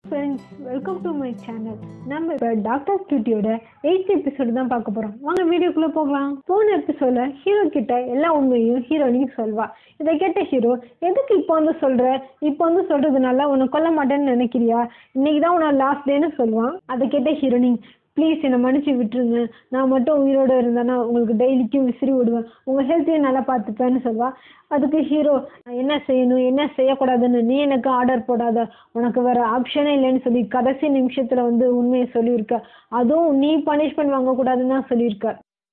friends welcome to my channel நம்ம இப்போ doctor ஸ்டுடியோட eighth episode தான் பார்க்க போகிறோம் வாங்க வீடியோக்குள்ளே போகலாம் போன எபிசோடில் ஹீரோ கிட்ட எல்லா உண்மையும் ஹீரோயினுக்கு சொல்வா இதை கேட்ட ஹீரோ எதுக்கு இப்போ வந்து சொல்கிற இப்போ வந்து சொல்கிறதுனால உன்னை கொல்ல மாட்டேன்னு நினைக்கிறியா இன்னைக்கு தான் உன்னோட லாஸ்ட் டேன்னு சொல்லுவான் அதை கேட்ட ஹீரோயினிங் ப்ளீஸ் என்னை மன்னிச்சு விட்டுருங்க நான் மட்டும் உயிரோடு இருந்தேன்னா உங்களுக்கு டெய்லிக்கும் விசிறி விடுவேன் உங்கள் ஹெல்த்தையும் நல்லா பார்த்துப்பேன்னு சொல்வா அதுக்கு ஹீரோ நான் என்ன செய்யணும் என்ன செய்யக்கூடாதுன்னு நீ எனக்கு ஆர்டர் போடாத உனக்கு வேற ஆப்ஷனே இல்லைன்னு சொல்லி கடைசி நிமிஷத்தில் வந்து உண்மையை சொல்லியிருக்க அதுவும் நீ பனிஷ்மெண்ட் வாங்கக்கூடாதுன்னு தான் சொல்லியிருக்க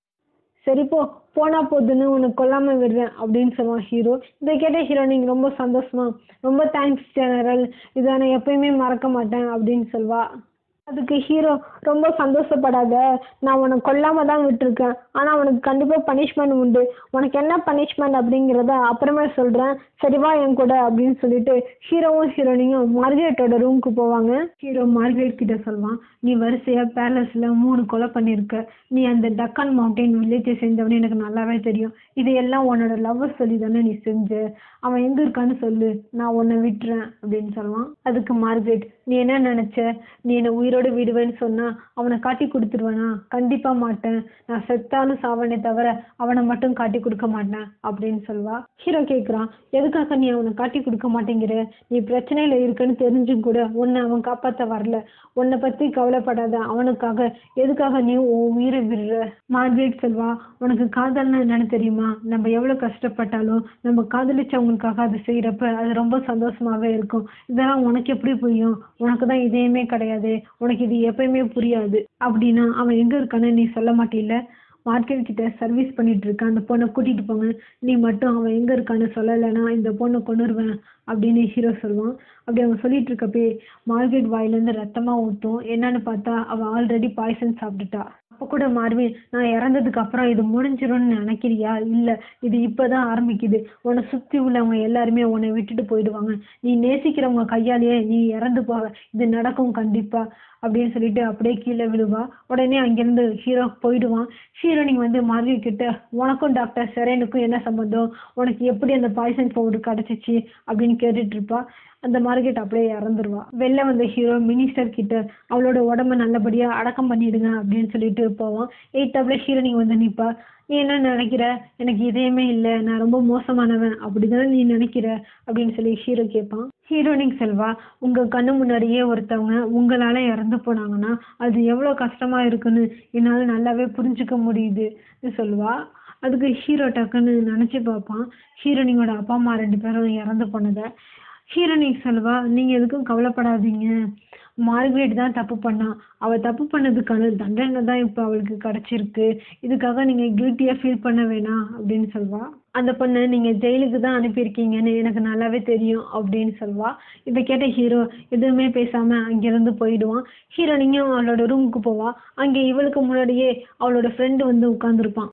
சரி போ போனா போதுன்னு உனக்கு கொல்லாம விடுறேன் அப்படின்னு சொல்லுவான் ஹீரோ இதை கேட்ட ஹீரோ நீங்க ரொம்ப சந்தோஷமா ரொம்ப தேங்க்ஸ் ஜெனரல் இதை நான் எப்பயுமே மறக்க மாட்டேன் அப்படின்னு சொல்வா அதுக்கு ஹீரோ ரொம்ப சந்தோஷப்படாத நான் உனக்கு கொல்லாம தான் விட்டுருக்கேன் ஆனா உனக்கு கண்டிப்பா பனிஷ்மெண்ட் உண்டு உனக்கு என்ன பனிஷ்மெண்ட் அப்படிங்கிறத அப்புறமே சொல்றேன் சரி வா என் கூட அப்படின்னு சொல்லிட்டு ஹீரோவும் ஹீரோனியும் மார்கரெட்டோட ரூமுக்கு போவாங்க ஹீரோ மார்கரெட் கிட்ட சொல்வான் நீ வரிசையா பேலஸ்ல மூணு கொலை பண்ணியிருக்க நீ அந்த டக்கான் மவுண்டைன் வில்லேஜை சேர்ந்தவனு எனக்கு நல்லாவே தெரியும் இதையெல்லாம் உன்னோட லவ்வர் சொல்லி தானே நீ செஞ்ச அவன் எங்க இருக்கான்னு சொல்லு நான் உன்னை விட்டுறேன் அப்படின்னு சொல்லுவான் அதுக்கு மார்கரெட் நீ என்ன நினைச்ச நீ என்னை உயிரோடு விடுவேன்னு சொன்னா அவனை காட்டி கொடுத்துருவேனா கண்டிப்பா மாட்டேன் நான் செத்தாலும் சாவனே தவிர அவனை மட்டும் காட்டி கொடுக்க மாட்டேன் அப்படின்னு சொல்வா ஹீரோ கேட்குறான் எதுக்காக நீ அவனை காட்டி கொடுக்க மாட்டேங்கிற நீ பிரச்சனையில இருக்குன்னு தெரிஞ்சும் கூட உன்னை அவன் காப்பாத்த வரல உன்னை பத்தி கவலைப்படாத அவனுக்காக எதுக்காக நீ உன் உயிரை விடுற மார்கரெட் செல்வா உனக்கு காதல்னா என்னன்னு தெரியுமா நம்ம எவ்வளவு கஷ்டப்பட்டாலும் நம்ம காதலிச்சவங்களுக்காக அதை செய்யறப்ப அது ரொம்ப சந்தோஷமாவே இருக்கும் இதெல்லாம் உனக்கு எப்படி புரியும் உனக்கு தான் இதயமே கிடையாது உனக்கு இது எப்பயுமே புரியாது அப்படின்னா அவன் எங்க இருக்கான்னு நீ சொல்ல மாட்டீல்ல மார்க்கெட் கிட்ட சர்வீஸ் பண்ணிட்டு இருக்க அந்த பொண்ணை கூட்டிட்டு போங்க நீ மட்டும் அவன் எங்க இருக்கான்னு சொல்லலைன்னா இந்த பொண்ணை கொண்டுருவேன் அப்படின்னு ஹீரோ சொல்லுவான் அப்படி அவன் சொல்லிட்டு இருக்கப்பே மார்க்கெட் வாயிலேருந்து ரத்தமா ஊற்றும் என்னன்னு பார்த்தா அவள் ஆல்ரெடி பாய்சன் சாப்பிட்டுட்டா அப்போ கூட மார்வின் நான் இறந்ததுக்கு அப்புறம் இது முடிஞ்சிரும்னு நினைக்கிறியா இல்லை இது இப்போதான் ஆரம்பிக்குது உன்னை சுற்றி உள்ளவங்க எல்லாருமே உன்னை விட்டுட்டு போயிடுவாங்க நீ நேசிக்கிறவங்க கையாலேயே நீ இறந்து போவ இது நடக்கும் கண்டிப்பா அப்படின்னு சொல்லிட்டு அப்படியே கீழே விழுவா உடனே அங்கேருந்து ஹீரோ போயிடுவான் ஹீரோனிங் வந்து மார்வி கிட்ட உனக்கும் டாக்டர் செரேனுக்கும் என்ன சம்மந்தம் உனக்கு எப்படி அந்த பாய்சன் பவுடர் கிடச்சிச்சு அப்படின்னு கேட்டுட்டு இருப்பா அந்த மார்க்கெட் அப்படியே இறந்துருவா வெளில வந்த ஹீரோ மினிஸ்டர் கிட்ட அவளோட உடம்ப நல்லபடியா அடக்கம் பண்ணிடுங்க அப்படின்னு சொல்லிட்டு போவான் எயித்தாப்புல ஹீரோனிங் வந்து நிப்பா நீ என்ன நினைக்கிற எனக்கு இதயமே இல்லை நான் ரொம்ப மோசமானவன் அப்படிதானே நீ நினைக்கிற அப்படின்னு சொல்லி ஹீரோ கேட்பான் ஹீரோனிக் செல்வா உங்க கண்ணு முன்னாடியே ஒருத்தவங்க உங்களால இறந்து போனாங்கன்னா அது எவ்வளவு கஷ்டமா இருக்குன்னு என்னால நல்லாவே புரிஞ்சுக்க முடியுது சொல்லுவா அதுக்கு ஹீரோ டக்குன்னு நினைச்சு பார்ப்பான் ஹீரோனிங்கோட அப்பா அம்மா ரெண்டு பேரும் இறந்து போனதை ஹீரோனிக் செல்வா நீங்க எதுக்கும் கவலைப்படாதீங்க மார்கரெட் தான் தப்பு பண்ணா அவ தப்பு பண்ணதுக்கான தண்டனை தான் இப்போ அவளுக்கு கிடைச்சிருக்கு இதுக்காக நீங்க கில்ட்டியா ஃபீல் பண்ண வேணாம் அப்படின்னு சொல்வா அந்த பொண்ணை நீங்க ஜெயிலுக்கு தான் அனுப்பியிருக்கீங்கன்னு எனக்கு நல்லாவே தெரியும் அப்படின்னு சொல்வா இதை கேட்ட ஹீரோ எதுவுமே பேசாம அங்கிருந்து போயிடுவான் ஹீரோனியும் அவளோட ரூமுக்கு போவா அங்கே இவளுக்கு முன்னாடியே அவளோட ஃப்ரெண்டு வந்து உட்காந்துருப்பான்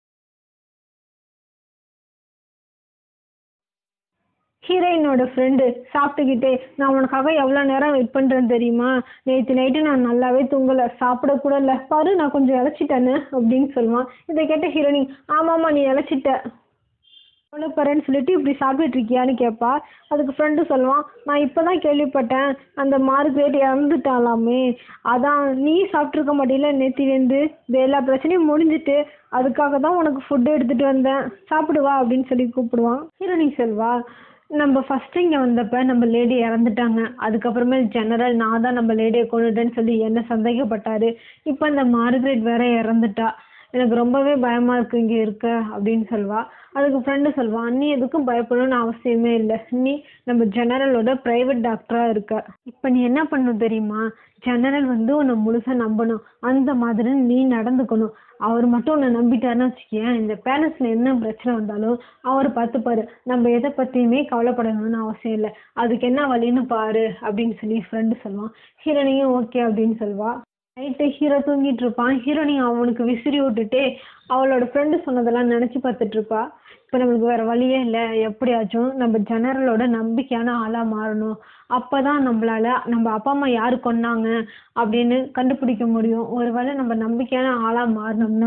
ஹீரோயினோட ஃப்ரெண்டு சாப்பிட்டுக்கிட்டே நான் உனக்காக எவ்வளோ நேரம் வெயிட் பண்ணுறேன் தெரியுமா நேற்று நைட்டு நான் நல்லாவே தூங்கலை சாப்பிட கூட இல்லை பாரு நான் கொஞ்சம் இழைச்சிட்டேன்னு அப்படின்னு சொல்லுவான் இதை கேட்ட ஹீரோயினி ஆமாம்மா நீ இழைச்சிட்ட ஒன்று பரேன்னு சொல்லிட்டு இப்படி சாப்பிட்டுட்டு இருக்கியான்னு கேட்பா அதுக்கு ஃப்ரெண்டு சொல்லுவான் நான் இப்போ தான் கேள்விப்பட்டேன் அந்த மார்க்ரேட் இறந்துட்டாலாமே அதான் நீ சாப்பிட்ருக்க மாட்டேல நேத்திலேருந்து இது எல்லா பிரச்சனையும் முடிஞ்சிட்டு அதுக்காக தான் உனக்கு ஃபுட்டு எடுத்துகிட்டு வந்தேன் சாப்பிடு வா அப்படின்னு சொல்லி கூப்பிடுவான் ஹீரோனி செல்வா நம்ம ஃபஸ்ட்டு இங்கே வந்தப்ப நம்ம லேடி இறந்துட்டாங்க அதுக்கப்புறமே ஜெனரல் நான் தான் நம்ம லேடியை கொண்டுட்டேன்னு சொல்லி என்ன சந்தேகப்பட்டாரு இப்போ இந்த மார்கரெட் வேற இறந்துட்டா எனக்கு ரொம்பவே பயமா இருக்கு இங்கே இருக்க அப்படின்னு சொல்வா அதுக்கு ஃப்ரெண்டு சொல்வான் நீ எதுக்கும் பயப்படணும்னு அவசியமே இல்லை நீ நம்ம ஜெனரலோட ப்ரைவேட் டாக்டராக இருக்க இப்போ நீ என்ன பண்ணணும் தெரியுமா ஜெனரல் வந்து உன்னை முழுசாக நம்பணும் அந்த மாதிரி நீ நடந்துக்கணும் அவர் மட்டும் உன்னை நம்பிட்டாருன்னு வச்சுக்கேன் இந்த பேலஸில் என்ன பிரச்சனை வந்தாலும் அவர் பார்த்துப்பாரு நம்ம எதை பற்றியுமே கவலைப்படணும்னு அவசியம் இல்லை அதுக்கு என்ன வழின்னு பாரு அப்படின்னு சொல்லி ஃப்ரெண்டு சொல்லுவான் ஹீரோனியும் ஓகே அப்படின்னு சொல்வா நைட்டு ஹீரோ தூங்கிட்டு இருப்பான் ஹீரோனி அவனுக்கு விசிறி விட்டுட்டு அவளோட ஃப்ரெண்டு சொன்னதெல்லாம் நினச்சி பார்த்துட்டு இருப்பா இப்போ நம்மளுக்கு வேற வழியே இல்லை எப்படியாச்சும் நம்ம ஜெனரலோட நம்பிக்கையான ஆளாக மாறணும் அப்போ தான் நம்மளால நம்ம அப்பா அம்மா யார் கொன்னாங்க அப்படின்னு கண்டுபிடிக்க முடியும் ஒருவேளை நம்ம நம்பிக்கையான ஆளாக மாறினோம்னா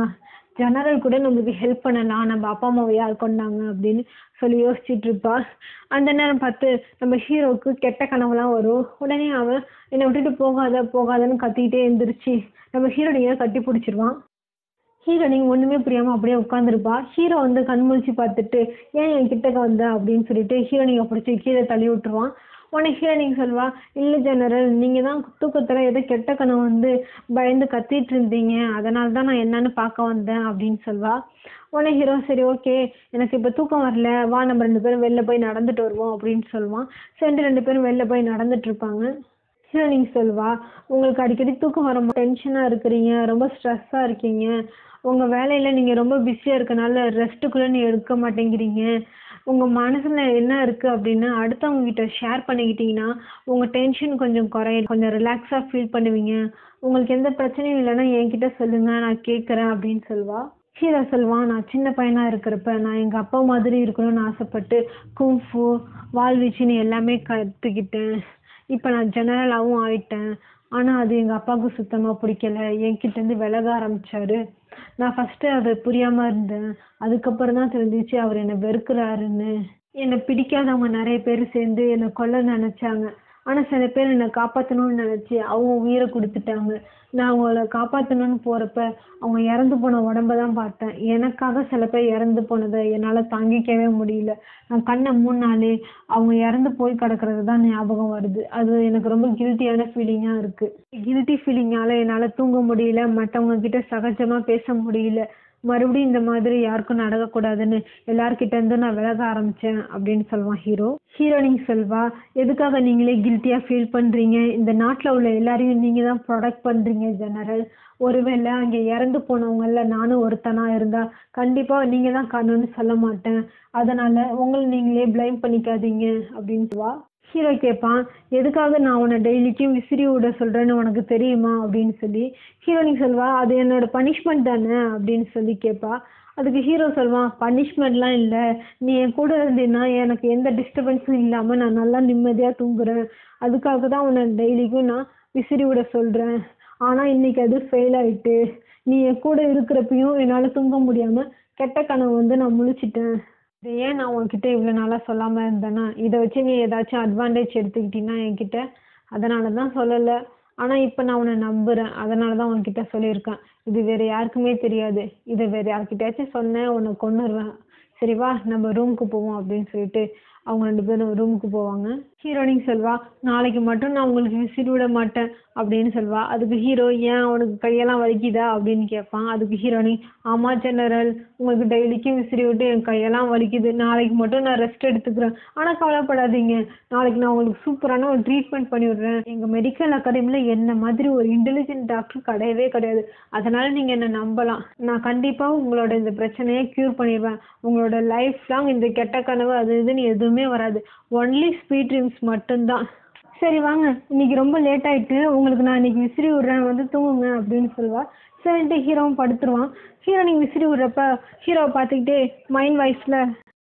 ஜெனரல் கூட நம்மளுக்கு ஹெல்ப் பண்ணலாம் நம்ம அப்பா அம்மாவை யார் கொண்டாங்க அப்படின்னு சொல்லி யோசிச்சுட்டு இருப்பா அந்த நேரம் பார்த்து நம்ம ஹீரோவுக்கு கெட்ட கனவுலாம் வரும் உடனே அவன் என்னை விட்டுட்டு போகாத போகாதன்னு கத்திக்கிட்டே எந்திரிச்சு நம்ம ஹீரோனியை கட்டி பிடிச்சிருவான் ஹீரோனிங் ஒண்ணுமே புரியாம அப்படியே உட்காந்துருப்பா ஹீரோ வந்து கண் முழிச்சு பார்த்துட்டு ஏன் என் கிட்டக்க வந்த அப்படின்னு சொல்லிட்டு ஹீரோனியை பிடிச்சி கீழே தள்ளி விட்டுருவான் உடனே ஹீரோனிங் சொல்வா இல்லை ஜெனரல் நீங்கள் தான் தூக்கத்தில் ஏதோ கெட்ட கனவு வந்து பயந்து கத்திட்டு இருந்தீங்க அதனால தான் நான் என்னன்னு பார்க்க வந்தேன் அப்படின்னு சொல்வா உடனே ஹீரோ சரி ஓகே எனக்கு இப்போ தூக்கம் வரல வா நம்ம ரெண்டு பேரும் வெளில போய் நடந்துட்டு வருவோம் அப்படின்னு சொல்லுவான் சரி ரெண்டு பேரும் வெளில போய் நடந்துட்டு இருப்பாங்க ஹீரோனிங் சொல்வா உங்களுக்கு அடிக்கடி தூக்கம் வர டென்ஷனாக இருக்கிறீங்க ரொம்ப ஸ்ட்ரெஸ்ஸாக இருக்கீங்க உங்கள் வேலையில் நீங்கள் ரொம்ப பிஸியாக இருக்கனால ரெஸ்ட்டு கூட நீ எடுக்க மாட்டேங்கிறீங்க உங்கள் மனசில் என்ன இருக்குது அப்படின்னா அடுத்தவங்க கிட்ட ஷேர் பண்ணிக்கிட்டீங்கன்னா உங்கள் டென்ஷன் கொஞ்சம் குறையும் கொஞ்சம் ரிலாக்ஸாக ஃபீல் பண்ணுவீங்க உங்களுக்கு எந்த பிரச்சனையும் இல்லைன்னா என்கிட்ட சொல்லுங்கள் நான் கேட்குறேன் அப்படின்னு சொல்வா ஹீரோ சொல்வான் நான் சின்ன பையனாக இருக்கிறப்ப நான் எங்கள் அப்பா மாதிரி இருக்கணும்னு ஆசைப்பட்டு குங்ஃபு வாள்வீச்சுன்னு எல்லாமே கற்றுக்கிட்டேன் இப்போ நான் ஜெனரலாகவும் ஆயிட்டேன் ஆனால் அது எங்கள் அப்பாவுக்கு சுத்தமாக பிடிக்கல என்கிட்டேருந்து விலக ஆரம்பிச்சாரு நான் ஃபஸ்ட்டு அது புரியாமல் இருந்தேன் அதுக்கப்புறம் தான் தெரிஞ்சிச்சு அவர் என்னை வெறுக்கிறாருன்னு என்னை பிடிக்காதவங்க நிறைய பேர் சேர்ந்து என்னை கொல்ல நினச்சாங்க ஆனால் சில பேர் என்னை காப்பாற்றணும்னு நினச்சி அவங்க உயிரை கொடுத்துட்டாங்க நான் அவங்கள காப்பாற்றணும்னு போகிறப்ப அவங்க இறந்து போன உடம்ப தான் பார்த்தேன் எனக்காக சில பேர் இறந்து போனதை என்னால் தாங்கிக்கவே முடியல நான் கண்ணை மூணாலே அவங்க இறந்து போய் கிடக்கிறது தான் ஞாபகம் வருது அது எனக்கு ரொம்ப கில்ட்டியான ஃபீலிங்காக இருக்குது கில்ட்டி ஃபீலிங்கால் என்னால் தூங்க முடியல மற்றவங்க கிட்ட சகஜமாக பேச முடியல மறுபடியும் இந்த மாதிரி யாருக்கும் நடக்கக்கூடாதுன்னு எல்லார்கிட்ட இருந்து நான் விலக ஆரம்பிச்சேன் அப்படின்னு சொல்லுவான் ஹீரோ ஹீரோயினிங் சொல்வா எதுக்காக நீங்களே கில்ட்டியாக ஃபீல் பண்ணுறீங்க இந்த நாட்டில் உள்ள எல்லாரையும் நீங்கள் தான் ப்ரொடக்ட் பண்ணுறீங்க ஜெனரல் ஒருவேளை அங்கே இறந்து போனவங்கள நானும் ஒருத்தனாக இருந்தால் கண்டிப்பாக நீங்கள் தான் காரணம்னு சொல்ல மாட்டேன் அதனால் உங்களை நீங்களே ப்ளைம் பண்ணிக்காதீங்க அப்படின்னு சொல்லுவா ஹீரோ கேட்பான் எதுக்காக நான் உன்னை டெய்லிக்கும் விசிறி விட சொல்கிறேன்னு உனக்கு தெரியுமா அப்படின்னு சொல்லி ஹீரோனிக் சொல்வா அது என்னோட பனிஷ்மெண்ட் தானே அப்படின்னு சொல்லி கேட்பா அதுக்கு ஹீரோ சொல்வான் பனிஷ்மெண்ட்லாம் இல்லை நீ என் கூட இருந்தீன்னா எனக்கு எந்த டிஸ்டர்பன்ஸும் இல்லாமல் நான் நல்லா நிம்மதியாக தூங்குறேன் அதுக்காக தான் உன்னை டெய்லிக்கும் நான் விசிறி விட சொல்கிறேன் ஆனால் இன்னைக்கு அது ஃபெயில் ஆயிட்டு நீ என் கூட இருக்கிறப்பையும் என்னால் தூங்க முடியாமல் கெட்ட கனவு வந்து நான் முழிச்சிட்டேன் இதை ஏன் நான் உன்கிட்ட இவ்வளோ நாளாக சொல்லாமல் இருந்தேன்னா இதை வச்சு நீ ஏதாச்சும் அட்வான்டேஜ் எடுத்துக்கிட்டீங்கன்னா என்கிட்ட அதனால தான் சொல்லலை ஆனால் இப்போ நான் உன்னை நம்புகிறேன் அதனால தான் உன்கிட்ட சொல்லியிருக்கேன் இது வேறு யாருக்குமே தெரியாது இதை வேறு யார்கிட்டயாச்சும் சொன்னேன் உன்னை கொன்னுருவேன் சரி வா நம்ம ரூமுக்கு போவோம் அப்படின்னு சொல்லிட்டு அவங்க ரெண்டு பேரும் ரூமுக்கு போவாங்க ஹீரோனிங் சொல்வா நாளைக்கு மட்டும் நான் உங்களுக்கு விசிறி விட மாட்டேன் அப்படின்னு சொல்வா அதுக்கு ஹீரோ ஏன் அவனுக்கு கையெல்லாம் வலிக்குதா அப்படின்னு கேட்பான் அதுக்கு ஹீரோனி ஆமாம் ஜெனரல் உங்களுக்கு டெய்லிக்கும் விசிறி விட்டு என் கையெல்லாம் வலிக்குது நாளைக்கு மட்டும் நான் ரெஸ்ட் எடுத்துக்கிறேன் ஆனால் கவலைப்படாதீங்க நாளைக்கு நான் உங்களுக்கு சூப்பரான ஒரு ட்ரீட்மெண்ட் பண்ணி விடுறேன் எங்கள் மெடிக்கல் அகாடமியில் என்ன மாதிரி ஒரு இன்டெலிஜென்ட் டாக்டர் கிடையவே கிடையாது அதனால் நீங்கள் என்னை நம்பலாம் நான் கண்டிப்பாக உங்களோட இந்த பிரச்சனையை க்யூர் பண்ணிடுவேன் உங்களோட லைஃப் லாங் இந்த கெட்ட கனவு அது இதுன்னு எதுவுமே வராது ஒன்லி ஸ்வீட் ட்ரீம்ஸ் மட்டும்தான் சரி வாங்க இன்னைக்கு ரொம்ப லேட் ஆயிட்டு உங்களுக்கு நான் இன்னைக்கு விசிறி விடுறேன் வந்து தூங்குங்க அப்படின்னு சொல்லுவா சரின்ட்டு ஹீரோவும் படுத்துருவான் ஹீரோ நீங்கள் விசிறி விடுறப்ப ஹீரோவை பார்த்துக்கிட்டே மைண்ட் வாய்ஸில்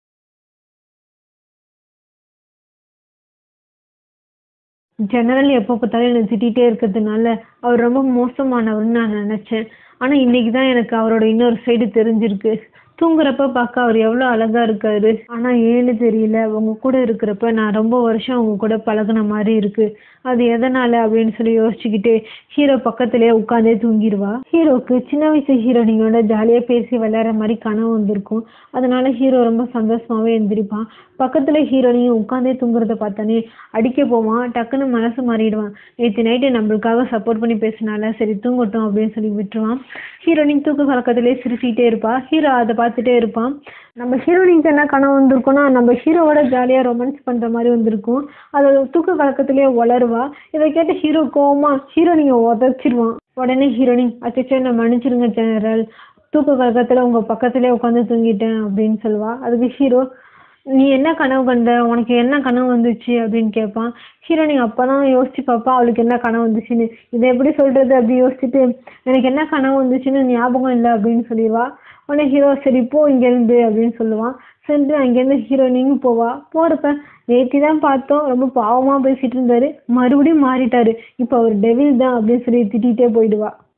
ஜெனரல் எப்போ பார்த்தாலும் என்னை திட்டிகிட்டே இருக்கிறதுனால அவர் ரொம்ப மோசமானவர்னு நான் நினச்சேன் ஆனால் இன்னைக்கு தான் எனக்கு அவரோட இன்னொரு சைடு தெரிஞ்சிருக்கு தூங்குறப்ப பார்க்க அவர் எவ்வளோ அழகா இருக்காரு ஆனால் ஏன்னு தெரியல உங்க கூட இருக்கிறப்ப நான் ரொம்ப வருஷம் உங்க கூட பழகுன மாதிரி இருக்கு அது எதனால அப்படின்னு சொல்லி யோசிச்சுக்கிட்டே ஹீரோ பக்கத்துலேயே உட்காந்தே தூங்கிடுவா ஹீரோக்கு சின்ன வயசு ஹீரோனிங்களோட ஜாலியாக பேசி விளையாடுற மாதிரி கனவு வந்திருக்கும் அதனால ஹீரோ ரொம்ப சந்தோஷமாவே எந்திரிப்பான் பக்கத்துல ஹீரோனியும் உட்காந்தே தூங்குறத பார்த்தானே அடிக்க போவான் டக்குன்னு மனசு மாறிடுவான் நேற்று நைட்டு நம்மளுக்காக சப்போர்ட் பண்ணி பேசினால சரி தூங்கட்டும் அப்படின்னு சொல்லி விட்டுருவான் ஹீரோனின் தூக்க கலக்கத்திலே சிரிச்சுக்கிட்டே இருப்பா ஹீரோ அதை பார்த்துட்டே இருப்பான் நம்ம ஹீரோனிக்கு என்ன கனவு வந்திருக்கும்னா நம்ம ஹீரோவோட ஜாலியாக ரொமான்ஸ் பண்ணுற மாதிரி வந்திருக்கும் அதை தூக்க கலக்கத்திலேயே வளருவா இதை கேட்ட ஹீரோ கோவமா ஹீரோனிங்க உதச்சிருவான் உடனே ஹீரோனின் அச்சச்சோ என்ன மன்னிச்சிருங்க ஜெனரல் தூக்க கலக்கத்தில் உங்கள் பக்கத்துலேயே உட்காந்து தூங்கிட்டேன் அப்படின்னு சொல்லுவா அதுக்கு ஹீரோ நீ என்ன கனவு கண்ட உனக்கு என்ன கனவு வந்துச்சு அப்படின்னு கேட்பான் ஹீரோனி அப்போ தான் யோசிச்சு பார்ப்பா அவளுக்கு என்ன கனவு வந்துச்சுன்னு இதை எப்படி சொல்கிறது அப்படி யோசிச்சுட்டு எனக்கு என்ன கனவு வந்துச்சுன்னு ஞாபகம் இல்லை அப்படின்னு சொல்லிடுவா உடனே ஹீரோ சரி போ இங்கேருந்து அப்படின்னு சொல்லுவான் சென்று அங்கேருந்து ஹீரோனியும் போவா போகிறப்ப நேற்று தான் பார்த்தோம் ரொம்ப பாவமாக பேசிட்டு இருந்தாரு மறுபடியும் மாறிட்டாரு இப்போ அவர் டெவில் தான் அப்படின்னு சொல்லி திட்டிகிட்டே போயிடுவா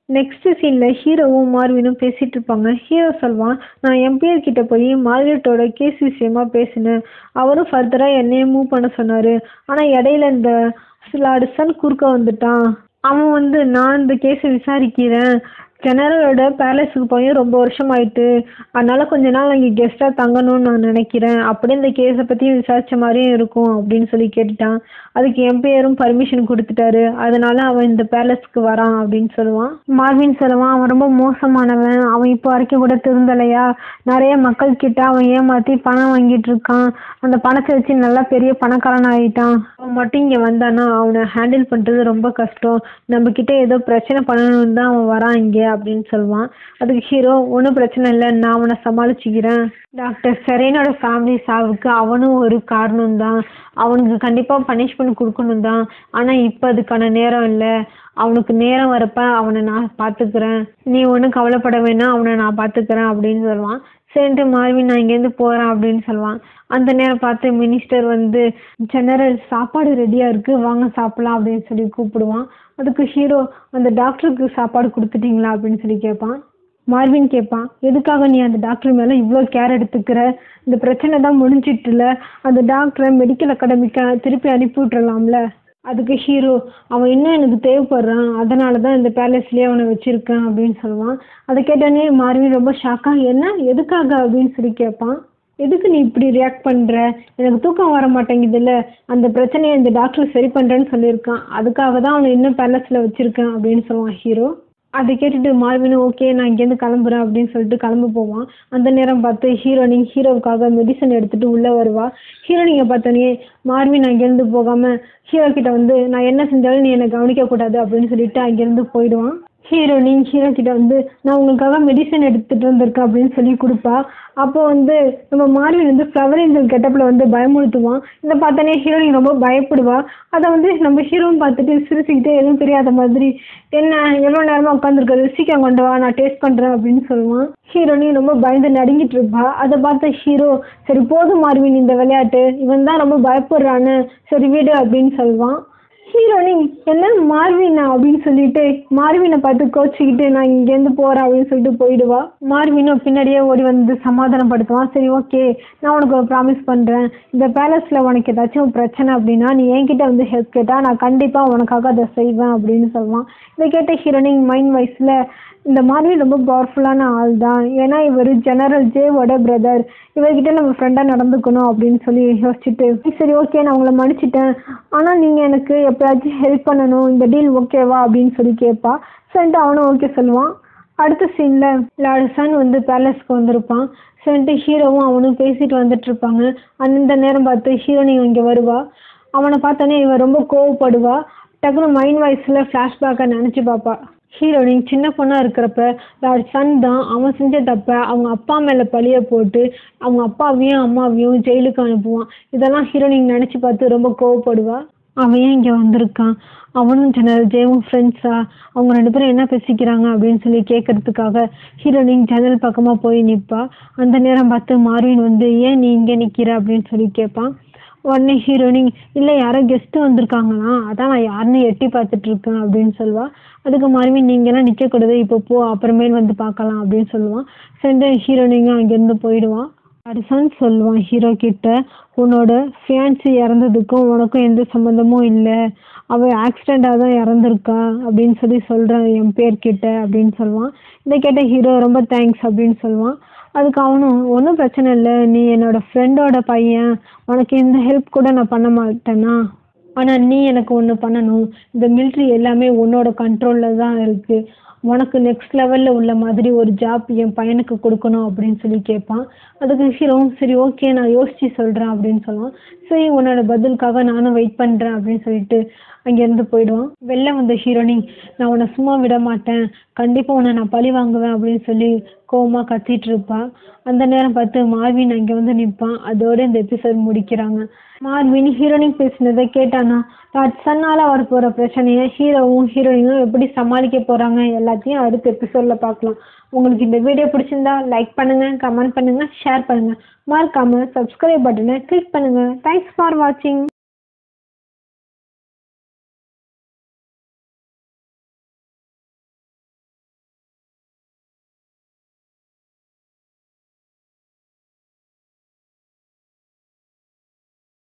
நெக்ஸ்ட் சீனில் ஹீரோவும் மார்வினும் பேசிகிட்டு இருப்பாங்க ஹீரோ சொல்வான் நான் எம்பிஆர் கிட்ட போய் மார்கரெட்டோட கேஸ் விஷயமா பேசினேன் அவரும் ஃபர்தராக என்னையே மூவ் பண்ண சொன்னார் ஆனால் இடையில இந்த லார்டு சன் குறுக்க வந்துட்டான் அவன் வந்து நான் இந்த கேஸை விசாரிக்கிறேன் ஜெனரலோட பேலஸுக்கு போய் ரொம்ப வருஷம் ஆயிட்டு அதனால கொஞ்ச நாள் அங்கே கெஸ்ட்டாக தங்கணும்னு நான் நினைக்கிறேன் அப்படியே இந்த கேஸை பற்றி விசாரிச்ச மாதிரியும் இருக்கும் அப்படின்னு சொல்லி கேட்டுட்டான் அதுக்கு எம்பையரும் பர்மிஷன் கொடுத்துட்டாரு அதனால அவன் இந்த பேலஸ்க்கு வரான் அப்படின்னு சொல்லுவான் மார்வின் சொல்லுவான் அவன் ரொம்ப மோசமானவன் அவன் இப்போ வரைக்கும் கூட திருந்தலையா நிறைய மக்கள் கிட்ட அவன் ஏமாத்தி பணம் வாங்கிட்டு இருக்கான் அந்த பணத்தை வச்சு நல்லா பெரிய பணக்காரன் ஆகிட்டான் அவன் மட்டும் இங்கே வந்தானா அவனை ஹேண்டில் பண்ணுறது ரொம்ப கஷ்டம் நம்ம கிட்ட ஏதோ பிரச்சனை பண்ணணும்னு தான் அவன் வரான் இங்கே அப்படின்னு சொல்லுவான் அதுக்கு ஹீரோ ஒன்றும் பிரச்சனை இல்லை நான் அவனை சமாளிச்சுக்கிறேன் டாக்டர் செரேனோட ஃபேமிலி சாவுக்கு அவனும் ஒரு காரணம் தான் அவனுக்கு கண்டிப்பாக பனிஷ்மெண்ட் கொடுக்கணும் தான் ஆனால் இப்போ அதுக்கான நேரம் இல்லை அவனுக்கு நேரம் வரப்ப அவனை நான் பார்த்துக்கிறேன் நீ ஒன்றும் கவலைப்பட வேணாம் அவனை நான் பார்த்துக்கிறேன் அப்படின்னு சொல்லுவான் சரின்ட்டு மார்வின் நான் இங்கேருந்து போகிறேன் அப்படின்னு சொல்லுவான் அந்த நேரம் பார்த்து மினிஸ்டர் வந்து ஜெனரல் சாப்பாடு ரெடியாக இருக்குது வாங்க சாப்பிட்லாம் அப்படின்னு சொல்லி கூப்பிடுவான் அதுக்கு ஹீரோ அந்த டாக்டருக்கு சாப்பாடு கொடுத்துட்டீங்களா அப்படின்னு சொல்லி கேட்பான் மார்வின் கேட்பான் எதுக்காக நீ அந்த டாக்டர் மேலே இவ்வளோ கேர் எடுத்துக்கிற இந்த பிரச்சனை தான் முடிஞ்சிட்டுல அந்த டாக்டரை மெடிக்கல் அகாடமிக்கு திருப்பி அனுப்பி விட்றலாம்ல அதுக்கு ஹீரோ அவன் இன்னும் எனக்கு தேவைப்படுறான் அதனால தான் இந்த பேலஸ்லேயே அவனை வச்சுருக்கேன் அப்படின்னு சொல்லுவான் அதை கேட்டோடனே மார்வின் ரொம்ப ஷாக்காக என்ன எதுக்காக அப்படின்னு சொல்லி கேட்பான் எதுக்கு நீ இப்படி ரியாக்ட் பண்ணுற எனக்கு தூக்கம் வர மாட்டேங்குதுல்ல அந்த பிரச்சனையை இந்த டாக்டர் சரி பண்ணுறேன்னு சொல்லியிருக்கான் அதுக்காக தான் அவனை இன்னும் பேலஸில் வச்சுருக்கேன் அப்படின்னு சொல்லுவான் ஹீரோ அதை கேட்டுட்டு மார்வினும் ஓகே நான் இங்கேருந்து கிளம்புறேன் அப்படின்னு சொல்லிட்டு கிளம்ப போவான் அந்த நேரம் பார்த்து ஹீரோனிங் ஹீரோவுக்காக மெடிசன் எடுத்துகிட்டு உள்ளே வருவா ஹீரோனிங்கை பார்த்தோன்னே மார்வின் அங்கேருந்து போகாமல் ஹீரோ கிட்ட வந்து நான் என்ன செஞ்சாலும் நீ என்னை கவனிக்கக்கூடாது அப்படின்னு சொல்லிட்டு அங்கேருந்து போயிடுவான் ஹீரோனின் ஹீரோ கிட்ட வந்து நான் உங்களுக்காக மெடிசன் எடுத்துகிட்டு வந்திருக்கேன் அப்படின்னு சொல்லி கொடுப்பா அப்போ வந்து நம்ம மார்வின் வந்து ஃப்ளவர் ஏஞ்சல் கெட்டப்பில் வந்து பயமுறுத்துவான் இதை பார்த்தோன்னே ஹீரோயின் ரொம்ப பயப்படுவா அதை வந்து நம்ம ஹீரோவும் பார்த்துட்டு சிரிச்சுக்கிட்டே எதுவும் தெரியாத மாதிரி என்ன எவ்வளோ நேரமாக உட்காந்துருக்குறது சீக்கிரம் கொண்டு வா நான் டேஸ்ட் பண்ணுறேன் அப்படின்னு சொல்லுவான் ஹீரோனியும் ரொம்ப பயந்து நடுங்கிட்டு இருப்பா அதை பார்த்த ஹீரோ சரி போதும் மார்வின் இந்த விளையாட்டு இவன் தான் ரொம்ப பயப்படுறான்னு சரி விடு அப்படின்னு சொல்லுவான் ஹீரோனி என்ன மார்வினா அப்படின்னு சொல்லிட்டு மார்வினை பார்த்து கோச்சிக்கிட்டு நான் இங்கேருந்து போகிறேன் அப்படின்னு சொல்லிட்டு போயிடுவா மார்வினும் பின்னாடியே ஓடி வந்து சமாதானப்படுத்துவான் சரி ஓகே நான் உனக்கு ஒரு ப்ராமிஸ் பண்ணுறேன் இந்த பேலஸில் உனக்கு ஏதாச்சும் பிரச்சனை அப்படின்னா நீ என்கிட்ட வந்து ஹெல்ப் கேட்டால் நான் கண்டிப்பாக உனக்காக அதை செய்வேன் அப்படின்னு சொல்லுவான் இதை கேட்ட ஹீரோனிங் மைண்ட் வைஸில் இந்த மாதிரி ரொம்ப பவர்ஃபுல்லான ஆள் தான் ஏன்னா இவர் ஜெனரல் ஜேவோட பிரதர் இவர்கிட்ட நம்ம ஃப்ரெண்டாக நடந்துக்கணும் அப்படின்னு சொல்லி யோசிச்சுட்டு சரி ஓகே நான் உங்களை மன்னிச்சிட்டேன் ஆனால் நீங்கள் எனக்கு எப்பயாச்சும் ஹெல்ப் பண்ணணும் இந்த டீல் ஓகேவா அப்படின்னு சொல்லி கேட்பா சரின்ட்டு அவனும் ஓகே சொல்லுவான் அடுத்த சீனில் லார்டு சன் வந்து பேலஸ்க்கு வந்திருப்பான் சரின்ட்டு ஹீரோவும் அவனும் பேசிட்டு வந்துட்டு இருப்பாங்க அந்த நேரம் பார்த்து ஹீரோனி இங்கே வருவா அவனை பார்த்தோன்னே இவன் ரொம்ப கோவப்படுவா டக்குனு மைண்ட் வாய்ஸில் ஃப்ளாஷ்பேக்கை நினச்சி பார்ப்பா ஹீரோயின் சின்ன பொண்ணாக இருக்கிறப்ப லார்ட் சன் தான் அவன் செஞ்ச தப்ப அவங்க அப்பா மேலே பழிய போட்டு அவங்க அப்பாவையும் அம்மாவையும் ஜெயிலுக்கு அனுப்புவான் இதெல்லாம் ஹீரோயின் நினச்சி பார்த்து ரொம்ப கோவப்படுவா அவன் ஏன் இங்கே வந்திருக்கான் அவனும் ஜெனரல் ஜெயவும் ஃப்ரெண்ட்ஸா அவங்க ரெண்டு பேரும் என்ன பேசிக்கிறாங்க அப்படின்னு சொல்லி கேட்கறதுக்காக ஹீரோயின் ஜன்னல் பக்கமாக போய் நிற்பா அந்த நேரம் பார்த்து மார்வின் வந்து ஏன் நீ இங்கே நிற்கிற அப்படின்னு சொல்லி கேட்பான் உடனே ஹீரோயினி இல்லை யாரோ கெஸ்ட்டு வந்திருக்காங்களாம் அதான் நான் யாருன்னு எட்டி பார்த்துட்டு இருக்கேன் அப்படின்னு சொல்லுவா அதுக்கு மறுபடியும் நீங்களாம் நிற்கக்கூடாது இப்போ போ அப்புறமேல் வந்து பார்க்கலாம் அப்படின்னு சொல்லுவான் சென்று ஹீரோயினிங்க அங்கேருந்து போயிடுவான் அரிசான் சொல்லுவான் ஹீரோ கிட்ட உன்னோட ஃபியான்சி இறந்ததுக்கும் உனக்கும் எந்த சம்மந்தமும் இல்லை அவள் ஆக்சிடெண்ட்டாக தான் இறந்துருக்கா அப்படின்னு சொல்லி சொல்கிறேன் என் பேர்கிட்ட அப்படின்னு சொல்லுவான் இதை கேட்ட ஹீரோ ரொம்ப தேங்க்ஸ் அப்படின்னு சொல்லுவான் அதுக்கு அவனும் ஒன்றும் பிரச்சனை இல்லை நீ என்னோட ஃப்ரெண்டோட பையன் உனக்கு எந்த ஹெல்ப் கூட நான் பண்ண மாட்டேனா ஆனால் நீ எனக்கு ஒன்று பண்ணணும் இந்த மிலிட்ரி எல்லாமே உன்னோட கண்ட்ரோலில் தான் இருக்குது உனக்கு நெக்ஸ்ட் லெவலில் உள்ள மாதிரி ஒரு ஜாப் என் பையனுக்கு கொடுக்கணும் அப்படின்னு சொல்லி கேட்பான் அதுக்கு ஹீரோவும் சரி ஓகே நான் யோசித்து சொல்கிறேன் அப்படின்னு சொல்லுவான் சரி உன்னோட பதிலுக்காக நானும் வெயிட் பண்ணுறேன் அப்படின்னு சொல்லிட்டு அங்கேருந்து போயிடுவான் வெளில வந்த ஹீரோனி நான் உன்னை சும்மா விட மாட்டேன் கண்டிப்பாக உன்னை நான் பழி வாங்குவேன் அப்படின்னு சொல்லி கோவமாக கத்திட்டு இருப்பா அந்த நேரம் பார்த்து மார்வின் அங்கே வந்து நிற்பான் அதோட இந்த எபிசோட் முடிக்கிறாங்க மார்வின் ஹீரோனின் பேசினதை கேட்டானா டாட் சன்னால் வர போகிற பிரச்சனையை ஹீரோவும் ஹீரோயினும் எப்படி சமாளிக்க போகிறாங்க எல்லாத்தையும் அடுத்த எபிசோடில் பார்க்கலாம் உங்களுக்கு இந்த வீடியோ பிடிச்சிருந்தா லைக் பண்ணுங்கள் கமெண்ட் பண்ணுங்கள் ஷேர் பண்ணுங்கள் மறக்காமல் சப்ஸ்கிரைப் பட்டனை கிளிக் பண்ணுங்கள் தேங்க்ஸ் ஃபார் வாட்சிங்